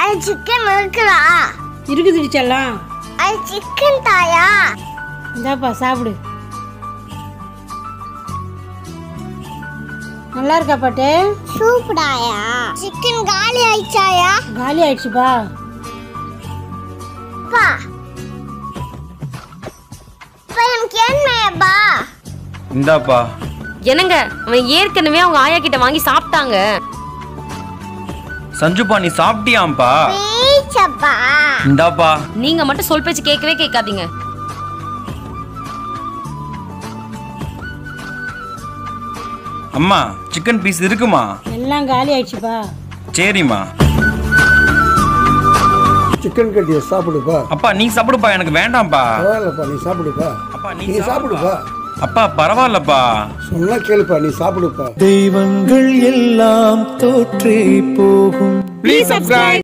அது சிக்கன் இருக்குதா இருக்குது செல்லம் அது சிக்கன் தாயா இந்தாப்பா சாப்பிடு நல்லா இருக்கா பாட்டு சூப்பராயா சிக்கன் காலி ஆயிடுச்சாயா காலி ஆயிடுச்சுப்பா அப்பா அப்பா எனக்கு என்னப்பா இந்தாப்பா என்னங்க அவன் ஏற்கனவே அவங்க ஆயா கிட்ட வாங்கி சாப்பிட்டாங்க சஞ்சுப்பா நீ சாப்பிட்டியாம்பா பீச்சப்பா இந்தாப்பா நீங்க மட்டும் சொல் பேச்சு கேட்கவே கேட்காதீங்க அம்மா சிக்கன் பீஸ் இருக்குமா எல்லாம் காலி ஆயிடுச்சுப்பா சரிம்மா சிக்கன் கட்டியை சாப்பிடுப்பா அப்பா நீ சாப்பிடுப்பா எனக்கு வேண்டாம்ப்பா பரவாயில்லப்பா நீ சாப்பிடுப்பா அப்பா நீ நீ சாப்பிடுப்பா அப்பா பரவாயில்லப்பா சொன்னா கேளுப்பா நீ சாப்பிடுப்பா தெய்வங்கள் எல்லாம் தோற்றே போகும் ப்ளீஸ் சப்ஸ்கிரைப்